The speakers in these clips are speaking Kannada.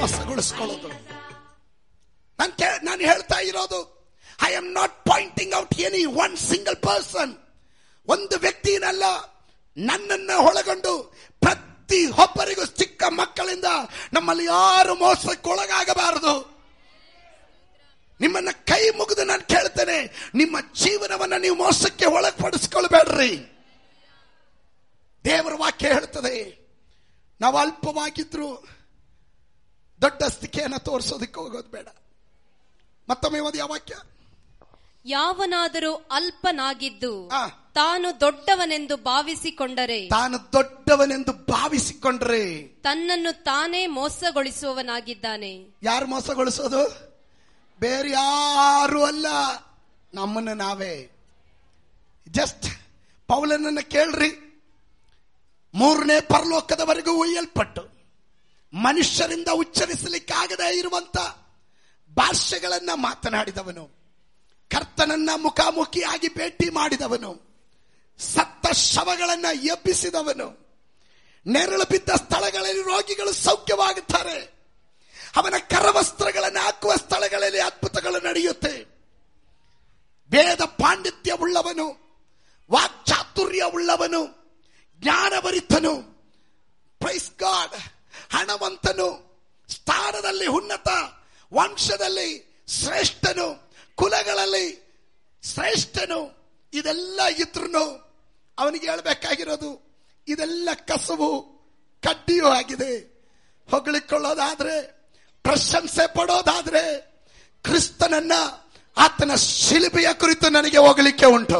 ಮೋಸಗೊಳಿಸ್ಕೊಳ್ಳೋದು ನಾನು ನಾನು ಹೇಳ್ತಾ ಇರೋದು I am not pointing out any one single person ಒಂದು ವ್ಯಕ್ತಿನಲ್ಲ ನನ್ನನ್ನು ಒಳಗೊಂಡು ಪ್ರತಿ ಒಬ್ಬರಿಗೂ ಚಿಕ್ಕ ಮಕ್ಕಳಿಂದ ನಮ್ಮಲ್ಲಿ ಯಾರು ಮೋಸಕ್ಕೊಳಗಾಗಬಾರದು ನಿಮ್ಮನ್ನ ಕೈ ಮುಗಿದು ನಾನು ಕೇಳ್ತೇನೆ ನಿಮ್ಮ ಜೀವನವನ್ನ ನೀವು ಮೋಸಕ್ಕೆ ಒಳಪಡಿಸ್ಕೊಳ್ಬೇಡ್ರಿ ದೇವರ ವಾಕ್ಯ ಹೇಳ್ತದೆ ನಾವು ಅಲ್ಪವಾಗಿದ್ರು ದೊಡ್ಡ ಸ್ಥಿತಿಯನ್ನು ತೋರಿಸೋದಕ್ಕೆ ಹೋಗೋದು ಬೇಡ ಮತ್ತೊಮ್ಮೆ ಓದಿ ಆ ವಾಕ್ಯ ಯಾವನಾದರೂ ಅಲ್ಪನಾಗಿದ್ದು ಆ. ತಾನು ದೊಡ್ಡವನೆಂದು ಭಾವಿಸಿಕೊಂಡರೆ ತಾನು ದೊಡ್ಡವನೆಂದು ಭಾವಿಸಿಕೊಂಡ್ರೆ ತನ್ನನ್ನು ತಾನೇ ಮೋಸಗೊಳಿಸುವವನಾಗಿದ್ದಾನೆ ಯಾರು ಮೋಸಗೊಳಿಸೋದು ಬೇರೆ ಯಾರು ಅಲ್ಲ ನಮ್ಮನ್ನ ನಾವೇ ಜಸ್ಟ್ ಪೌಲನನ್ನ ಕೇಳ್ರಿ ಮೂರನೇ ಪರಲೋಕದವರೆಗೂ ಒಯ್ಯಲ್ಪಟ್ಟು ಮನುಷ್ಯರಿಂದ ಉಚ್ಚರಿಸಲಿಕ್ಕಾಗದೇ ಇರುವಂತ ಭಾಷೆಗಳನ್ನ ಮಾತನಾಡಿದವನು ಕರ್ತನನ್ನ ಮುಖಾಮುಖಿಯಾಗಿ ಭೇಟಿ ಮಾಡಿದವನು ಸತ್ತ ಶವಗಳನ್ನ ಎಬ್ಬಿಸಿದವನು ನೆರಳು ಬಿದ್ದ ಸ್ಥಳಗಳಲ್ಲಿ ರೋಗಿಗಳು ಸೌಖ್ಯವಾಗುತ್ತಾರೆ ಅವನ ಕರವಸ್ತ್ರಗಳನ್ನು ಹಾಕುವ ಸ್ಥಳಗಳಲ್ಲಿ ಅದ್ಭುತಗಳು ನಡೆಯುತ್ತೆ ವೇದ ಪಾಂಡಿತ್ಯ ಉಳ್ಳವನು ವಾಕ್ಚಾತುರ್ಯ ಉಳ್ಳವನು ಜ್ಞಾನಭರಿತನು ಪ್ರೈಸ್ ಗಾಡ್ ಹಣವಂತನು ಸ್ಥಾನದಲ್ಲಿ ಉನ್ನತ ವಂಶದಲ್ಲಿ ಶ್ರೇಷ್ಠನು ಕುಲಗಳಲ್ಲಿ ಶ್ರೇಷ್ಠನು ಇದೆಲ್ಲ ಇದ್ರು ಅವನಿಗೆ ಹೇಳ್ಬೇಕಾಗಿರೋದು ಇದೆಲ್ಲ ಕಸವು ಕಡ್ಡಿಯೂ ಆಗಿದೆ ಹೊಗಳಿಕೊಳ್ಳೋದಾದ್ರೆ ಪ್ರಶಂಸೆ ಪಡೋದಾದ್ರೆ ಕ್ರಿಸ್ತನನ್ನ ಆತನ ಶಿಲ್ಪೆಯ ಕುರಿತು ನನಗೆ ಹೋಗಲಿಕ್ಕೆ ಉಂಟು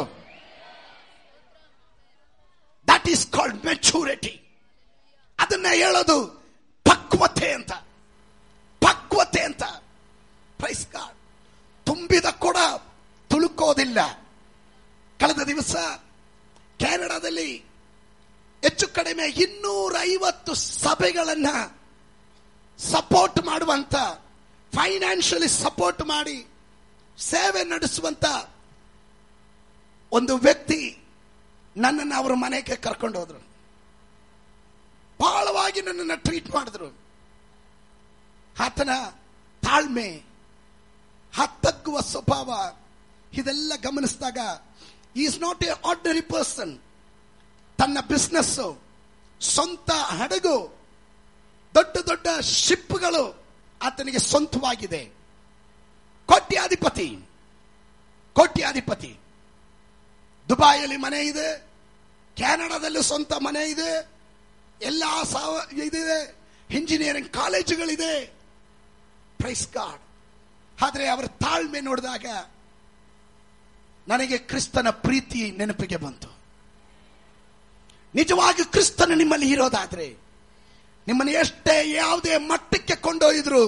ದಟ್ ಈಸ್ ಕಾಲ್ಡ್ ಮೆಚೂರಿಟಿ ಅದನ್ನ ಹೇಳೋದು ಪಕ್ವತೆ ಅಂತ ಪಕ್ವತೆ ಅಂತ ಪ್ರೈಸ್ ಗಾಡ್ ತುಂಬಿದ ಕೊಡ ತುಳುಕೋದಿಲ್ಲ ಕಳೆದ ದಿವಸ ಕೆನಡಾದಲ್ಲಿ ಹೆಚ್ಚು ಕಡಿಮೆ ಇನ್ನೂರ ಐವತ್ತು ಸಭೆಗಳನ್ನ ಸಪೋರ್ಟ್ ಮಾಡುವಂತ ಫೈನಾನ್ಷಿಯಲಿ ಸಪೋರ್ಟ್ ಮಾಡಿ ಸೇವೆ ನಡೆಸುವಂತ ಒಂದು ವ್ಯಕ್ತಿ ನನ್ನನ್ನು ಅವರ ಮನೆಗೆ ಕರ್ಕೊಂಡು ಹೋದ್ರು ಬಹಳವಾಗಿ ನನ್ನನ್ನು ಟ್ರೀಟ್ ಮಾಡಿದ್ರು ಆತನ ತಾಳ್ಮೆ ಹತ್ತಗ್ಗುವ ಸ್ವಭಾವ ಇದೆಲ್ಲ ಗಮನಿಸಿದಾಗ is not a ordinary person ತನ್ನ ಬಿಸ್ನೆಸ್ ಸ್ವಂತ ಹಡಗು ದೊಡ್ಡ ದೊಡ್ಡ ಶಿಪ್ಗಳು ಆತನಿಗೆ ಸ್ವಂತವಾಗಿದೆ ಕೋಟ್ಯಾಧಿಪತಿ ಕೋಟ್ಯಾಧಿಪತಿ ದುಬಾಯಲ್ಲಿ ಮನೆ ಇದೆ ಕೆನಡಾದಲ್ಲೂ ಸ್ವಂತ ಮನೆ ಇದೆ ಎಲ್ಲ ಸಾವ ಇದಿದೆ ಇಂಜಿನಿಯರಿಂಗ್ ಕಾಲೇಜುಗಳಿದೆ ಪ್ರೈಸ್ ಕಾರ್ಡ್ ಆದ್ರೆ ಅವರ ತಾಳ್ಮೆ ನೋಡಿದಾಗ ನನಗೆ ಕ್ರಿಸ್ತನ ಪ್ರೀತಿ ನೆನಪಿಗೆ ಬಂತು ನಿಜವಾಗಿ ಕ್ರಿಸ್ತನ ನಿಮ್ಮಲ್ಲಿ ಇರೋದಾದ್ರೆ ನಿಮ್ಮನ್ನು ಎಷ್ಟೇ ಯಾವುದೇ ಮಟ್ಟಕ್ಕೆ ಕೊಂಡೊಯ್ದ್ರು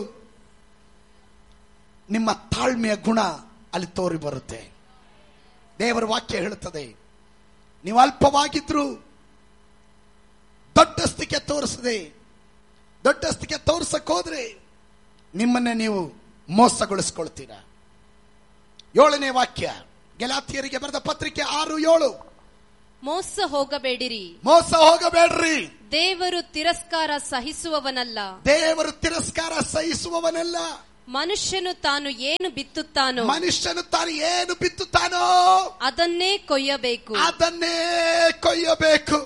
ನಿಮ್ಮ ತಾಳ್ಮೆಯ ಗುಣ ಅಲ್ಲಿ ತೋರಿ ಬರುತ್ತೆ ದೇವರ ವಾಕ್ಯ ಹೇಳುತ್ತದೆ ನೀವು ಅಲ್ಪವಾಗಿದ್ರು ದೊಡ್ಡಸ್ತಿಕೆ ತೋರಿಸದೆ ದೊಡ್ಡಸ್ತಿಕೆ ತೋರ್ಸಕ್ ಹೋದ್ರೆ ನಿಮ್ಮನ್ನೇ ನೀವು ಮೋಸಗೊಳಿಸ್ಕೊಳ್ತೀರಾ ಏಳನೇ ವಾಕ್ಯ ಗೆಲಾತಿಯರಿಗೆ ಬರೆದ ಪತ್ರಿಕೆ ಆರು ಏಳು ಮೋಸ ಹೋಗಬೇಡಿರಿ ಮೋಸ ಹೋಗಬೇಡ್ರಿ ದೇವರು ತಿರಸ್ಕಾರ ಸಹಿಸುವವನಲ್ಲ ದೇವರು ತಿರಸ್ಕಾರ ಸಹಿಸುವವನೆಲ್ಲ ಮನುಷ್ಯನು ತಾನು ಏನು ಬಿತ್ತುತ್ತಾನೋ ಮನುಷ್ಯನು ತಾನು ಏನು ಬಿತ್ತುತ್ತಾನೋ ಅದನ್ನೇ ಕೊಯ್ಯಬೇಕು ಅದನ್ನೇ ಕೊಯ್ಯಬೇಕು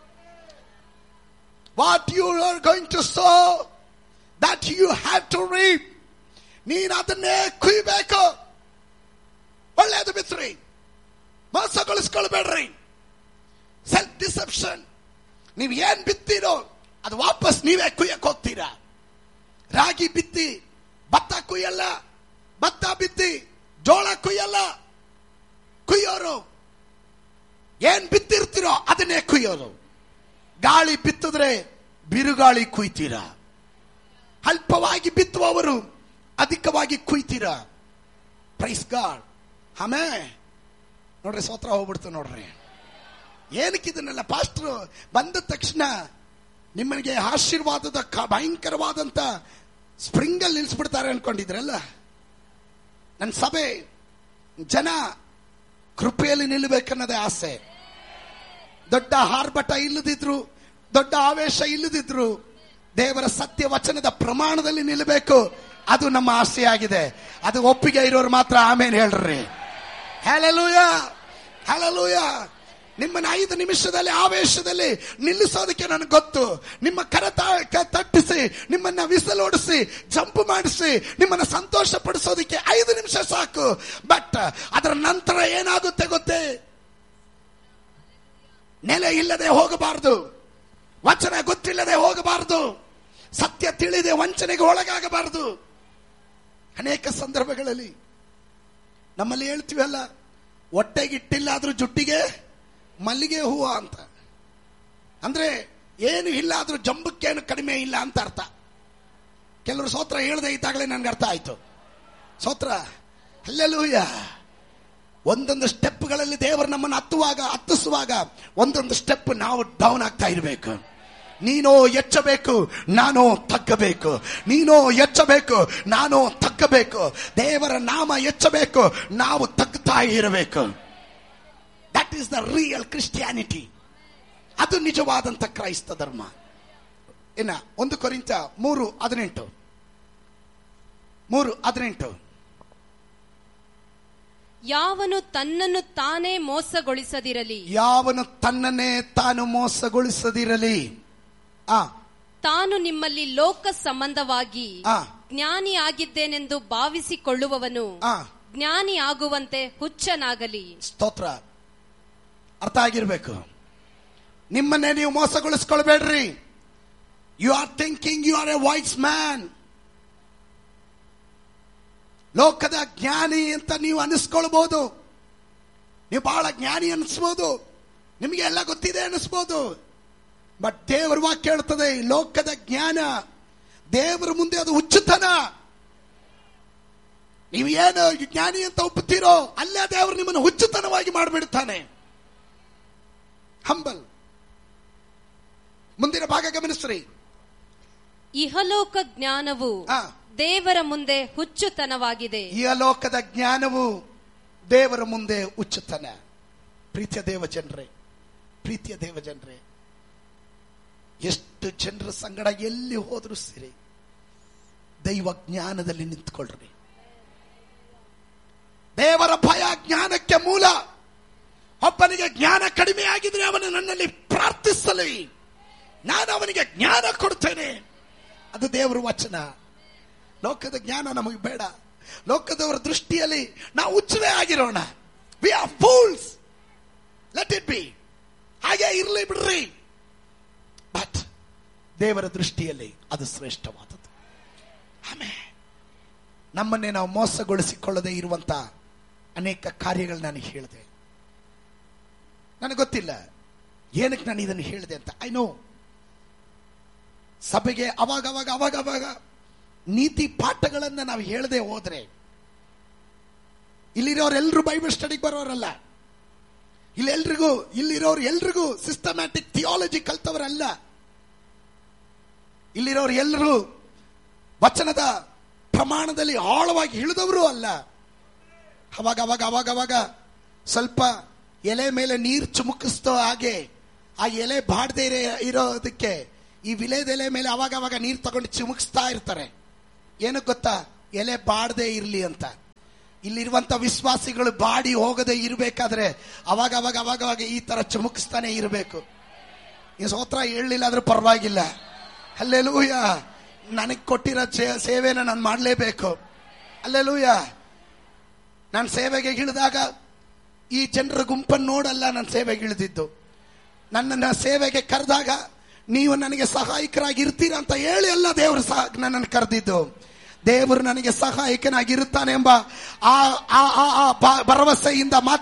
what you are going to so that you have to reap ನೀನು ಅದನ್ನೇ ಕುಯ್ಬೇಕು ಒಳ್ಳೆಯದು ಬಿತ್ರಿ ಮೋಸಗೊಳಿಸ್ಕೊಳ್ಬೇಡ್ರಿ ಸೆಲ್ಫ್ ಡಿಸೆಪ್ಷನ್ ನೀವು ಏನ್ ಬಿತ್ತೀರೋ ಅದು ವಾಪಸ್ ನೀವೇ ಕುಯ್ಯಕ್ ಹೋಗ್ತೀರಾ ರಾಗಿ ಬಿತ್ತಿ ಭತ್ತ ಕುಯ್ಯಲ್ಲ ಭತ್ತ ಬಿತ್ತಿ ಜೋಳ ಕುಯ್ಯಲ್ಲ ಕುಯ್ಯೋರು ಏನ್ ಬಿತ್ತಿರ್ತೀರೋ ಅದನ್ನೇ ಕುಯ್ಯೋರು ಗಾಳಿ ಬಿತ್ತಿದ್ರೆ ಬಿರುಗಾಳಿ ಕುಯ್ತೀರಾ ಅಲ್ಪವಾಗಿ ಬಿತ್ತುವವರು ಅಧಿಕವಾಗಿ ಕುಯ್ತೀರಾ ಪ್ರೈಸ್ ಗಾಡ್ ಆಮೇ ನೋಡ್ರಿ ಸೋತ್ರ ಹೋಗ್ಬಿಡ್ತು ನೋಡ್ರಿ ಏನಕ್ಕೆ ಇದನ್ನೆಲ್ಲ ಪಾಸ್ಟ್ರು ಬಂದ ತಕ್ಷಣ ನಿಮ್ಮನಿಗೆ ಆಶೀರ್ವಾದದ ಕ- ಭಯಂಕರವಾದಂತ ಸ್ಪ್ರಿಂಗಲ್ಲಿ ನಿಲ್ಲಿಸ್ಬಿಡ್ತಾರೆ ಅನ್ಕೊಂಡಿದ್ರಲ್ಲ ನನ್ನ ಸಭೆ ಜನ ಕೃಪೆಯಲ್ಲಿ ನಿಲ್ಲಬೇಕನ್ನೋದೇ ಆಸೆ ದೊಡ್ಡ ಹಾರ್ಭಟ ಇಲ್ಲದಿದ್ರು ದೊಡ್ಡ ಆವೇಶ ಇಲ್ಲದಿದ್ರು ದೇವರ ಸತ್ಯ ವಚನದ ಪ್ರಮಾಣದಲ್ಲಿ ನಿಲ್ಲಬೇಕು ಅದು ನಮ್ಮ ಆಸೆಯಾಗಿದೆ ಅದು ಒಪ್ಪಿಗೆ ಇರೋರು ಮಾತ್ರ ಆಮೇಲೆ ಹೇಳ್ರಿ ಹಲಲೂಯ ಹಲಲೂಯ ನಿಮ್ಮನ್ನ ಐದು ನಿಮಿಷದಲ್ಲಿ ಆವೇಶದಲ್ಲಿ ನಿಲ್ಲಿಸೋದಕ್ಕೆ ನನಗೆ ಗೊತ್ತು ನಿಮ್ಮ ಕರ ತ- ಕ- ತಟ್ಟಿಸಿ ನಿಮ್ಮನ್ನ ವಿಸಲೋಡಿಸಿ ಜಂಪ್ ಮಾಡಿಸಿ ನಿಮ್ಮನ್ನ ಸಂತೋಷ ಪಡಿಸೋದಕ್ಕೆ ಐದು ನಿಮಿಷ ಸಾಕು ಬಟ್ ಅದರ ನಂತರ ಏನಾಗುತ್ತೆ ಗೊತ್ತೇ ನೆಲೆ ಇಲ್ಲದೆ ಹೋಗಬಾರದು ವಚನ ಗೊತ್ತಿಲ್ಲದೆ ಹೋಗಬಾರದು ಸತ್ಯ ತಿಳಿದೆ ವಂಚನೆಗೆ ಒಳಗಾಗಬಾರದು ಅನೇಕ ಸಂದರ್ಭಗಳಲ್ಲಿ ನಮ್ಮಲ್ಲಿ ಹೇಳ್ತೀವಲ್ಲ ಹೊಟ್ಟೆಗಿಟ್ಟಿಲ್ಲ ಆದ್ರೂ ಜುಟ್ಟಿಗೆ ಮಲ್ಲಿಗೆ ಹೂವು ಅಂತ ಅಂದ್ರೆ ಏನು ಇಲ್ಲ ಆದ್ರೂ ಜಂಬಕ್ಕೇನು ಕಡಿಮೆ ಇಲ್ಲ ಅಂತ ಅರ್ಥ ಕೆಲವರು ಸೋತ್ರ ಹೇಳದೆ ಇದ್ದಾಗಲೇ ನನ್ಗೆ ಅರ್ಥ ಆಯ್ತು ಸೋತ್ರ ಅಲ್ಲೆಲ್ಲೂಯ್ಯ ಒಂದೊಂದು ಸ್ಟೆಪ್ಗಳಲ್ಲಿ ದೇವರು ನಮ್ಮನ್ನು ಹತ್ತುವಾಗ ಹತ್ತಿಸುವಾಗ ಒಂದೊಂದು ಸ್ಟೆಪ್ ನಾವು ಡೌನ್ ಆಗ್ತಾ ಇರಬೇಕು ನೀನೋ ಎಚ್ಚಬೇಕು ನಾನು ತಗ್ಗಬೇಕು ನೀನೋ ಎಚ್ಚಬೇಕು ನಾನು ತಗ್ಗಬೇಕು ದೇವರ ನಾಮ ಎಚ್ಚಬೇಕು ನಾವು ತಗ್ತಾ ಇರಬೇಕು that is the real Christianity ಅದು ನಿಜವಾದಂತ ಕ್ರೈಸ್ತ ಧರ್ಮ ಇನ್ನ ಒಂದು ಕೊರಿಂತ ಮೂರು ಹದಿನೆಂಟು ಮೂರು ಹದಿನೆಂಟು ಯಾವನು ತನ್ನನ್ನು ತಾನೇ ಮೋಸಗೊಳಿಸದಿರಲಿ ಯಾವನು ತನ್ನನ್ನೇ ತಾನು ಮೋಸಗೊಳಿಸದಿರಲಿ ಆ ತಾನು ನಿಮ್ಮಲ್ಲಿ ಲೋಕ ಸಂಬಂಧವಾಗಿ ಆ. ಜ್ಞಾನಿ ಆಗಿದ್ದೇನೆಂದು ಭಾವಿಸಿಕೊಳ್ಳುವವನು ಆ ಜ್ಞಾನಿ ಆಗುವಂತೆ ಹುಚ್ಚನಾಗಲಿ ಸ್ತೋತ್ರ ಅರ್ಥ ಆಗಿರ್ಬೇಕು ನಿಮ್ಮನ್ನೇ ನೀವು ಮೋಸಗೊಳಿಸ್ಕೊಳ್ಬೇಡ್ರಿ you are thinking you are a wise man ಲೋಕದ ಜ್ಞಾನಿ ಅಂತ ನೀವು ಅನಿಸ್ಕೊಳ್ಬಹುದು ನೀವು ಬಹಳ ಜ್ಞಾನಿ ಅನಿಸ್ಬೋದು ನಿಮಗೆ ಎಲ್ಲ ಗೊತ್ತಿದೆ ಅನಿಸ್ಬೋದು ಬಟ್ ದೇವರ ವಾಕ್ಯ ಹೇಳ್ತದೆ ಈ ಲೋಕದ ಜ್ಞಾನ ದೇವರ ಮುಂದೆ ಅದು ಹುಚ್ಚುತನ ನೀವು ಏನು ಜ್ಞಾನಿ ಅಂತ ಒಪ್ಪುತ್ತೀರೋ ಅಲ್ಲೇ ದೇವರು ನಿಮ್ಮನ್ನು ಹುಚ್ಚುತನವಾಗಿ ಮಾಡಿಬಿಡ್ತಾನೆ ಹಂಬಲ್ ಮುಂದಿನ ಭಾಗ ಗಮನಿಸ್ರಿ ಇಹಲೋಕ ಜ್ಞಾನವು ಆ. ದೇವರ ಮುಂದೆ ಹುಚ್ಚುತನವಾಗಿದೆ ಈ ಲೋಕದ ಜ್ಞಾನವು ದೇವರ ಮುಂದೆ ಹುಚ್ಚುತನ ಪ್ರೀತಿಯ ದೇವ ಜನರೇ ಪ್ರೀತಿಯ ದೇವ ಜನರೇ ಎಷ್ಟು ಜನರ ಸಂಗಡ ಎಲ್ಲಿ ಹೋದ್ರು ಸಿರಿ ದೈವ ಜ್ಞಾನದಲ್ಲಿ ನಿಂತ್ಕೊಳ್ರಿ ದೇವರ ಭಯ ಜ್ಞಾನಕ್ಕೆ ಮೂಲ ಒಬ್ಬನಿಗೆ ಜ್ಞಾನ ಕಡಿಮೆ ಆಗಿದ್ರೆ ಅವನು ನನ್ನಲ್ಲಿ ಪ್ರಾರ್ಥಿಸಲಿ ನಾನು ಅವನಿಗೆ ಜ್ಞಾನ ಕೊಡ್ತೇನೆ ಅದು ದೇವರ ವಚನ ಲೋಕದ ಜ್ಞಾನ ನಮಗೆ ಬೇಡ ಲೋಕದವರ ದೃಷ್ಟಿಯಲ್ಲಿ ನಾವು ಹುಚ್ಚರೇ ಆಗಿರೋಣ we are fools let it be ಹಾಗೆ ಇರಲಿ ಬಿಡ್ರಿ ಬಟ್ ದೇವರ ದೃಷ್ಟಿಯಲ್ಲಿ ಅದು ಶ್ರೇಷ್ಠವಾದದ್ದು ಆಮೇಲೆ ನಮ್ಮನ್ನೇ ನಾವು ಮೋಸಗೊಳಿಸಿಕೊಳ್ಳದೆ ಇರುವಂತ ಅನೇಕ ಕಾರ್ಯಗಳು ನಾನು ಹೇಳಿದೆ ನನಗೆ ಗೊತ್ತಿಲ್ಲ ಏನಕ್ಕೆ ನಾನು ಇದನ್ನು ಹೇಳಿದೆ ಅಂತ ಐ ನೋ ಸಭೆಗೆ ಅವಾಗ ಅವಾಗ ಅವಾಗ ಅವಾಗ ನೀತಿ ಪಾಠಗಳನ್ನ ನಾವು ಹೇಳದೆ ಹೋದ್ರೆ ಇಲ್ಲಿರೋರೆಲ್ಲರೂ ಬೈಬಲ್ ಸ್ಟಡಿಗೆ ಬರೋರಲ್ಲ ಇಲ್ಲೆಲ್ರಿಗೂ ಇಲ್ಲಿರೋರು ಎಲ್ರಿಗೂ ಸಿಸ್ಟಮ್ಯಾಟಿಕ್ ಥಿಯಾಲಜಿ ಕಲ್ತವರಲ್ಲ ಇಲ್ಲಿರೋರು ಎಲ್ಲರೂ ವಚನದ ಪ್ರಮಾಣದಲ್ಲಿ ಆಳವಾಗಿ ಇಳಿದವರು ಅಲ್ಲ ಅವಾಗ ಅವಾಗ ಅವಾಗ ಅವಾಗ ಸ್ವಲ್ಪ ಎಲೆ ಮೇಲೆ ನೀರು ಚುಮುಕಿಸ್ತೋ ಹಾಗೆ ಆ ಎಲೆ ಬಾಡದೆ ಇರೋದಕ್ಕೆ ಈ ವಿಲೇದೆಲೆ ಮೇಲೆ ಅವಾಗ ಅವಾಗ ನೀರು ತಗೊಂಡು ಚಿಮುಕಿಸ್ತಾ ಇರ್ತಾರೆ ಏನಕ್ಕೆ ಗೊತ್ತಾ ಎಲೆ ಬಾಡದೆ ಇರಲಿ ಅಂತ ಇಲ್ಲಿರುವಂತ ವಿಶ್ವಾಸಿಗಳು ಬಾಡಿ ಹೋಗದೆ ಇರಬೇಕಾದ್ರೆ ಅವಾಗ ಅವಾಗ ಅವಾಗ ಅವಾಗ ಈ ತರ ಚುಮುಕಿಸ್ತಾನೆ ಇರಬೇಕು ಈ ಸೋತ್ರ ಹೇಳಲಿಲ್ಲ ಆದ್ರೂ ಪರವಾಗಿಲ್ಲ ಅಲ್ಲೆಲೂಯ ನನಗೆ ಕೊಟ್ಟಿರೋ ಸೇ- ಸೇವೆನ ನಾನು ಮಾಡಲೇಬೇಕು ಅಲ್ಲೆಲೂಯ ನಾನು ಸೇವೆಗೆ ಇಳಿದಾಗ ಈ ಜನರ ಗುಂಪನ್ನು ನೋಡಲ್ಲ ನಾನು ಸೇವೆಗೆ ಇಳಿದಿದ್ದು ನನ್ನನ್ನು ಸೇವೆಗೆ ಕರೆದಾಗ ನೀವು ನನಗೆ ಸಹಾಯಕರಾಗಿ ಇರ್ತೀರಾ ಅಂತ ಹೇಳಿ ಅಲ್ಲ ದೇವರು ಸಹ ನನ್ನನ್ನು ಕರೆದಿದ್ದು ದೇವರು ನನಗೆ ಸಹಾಯಕನಾಗಿರುತ್ತಾನೆ ಎಂಬ ಆ ಆ ಆ- ಆ ಭ- ಭರವಸೆಯಿಂದ ಮಾತ್ರ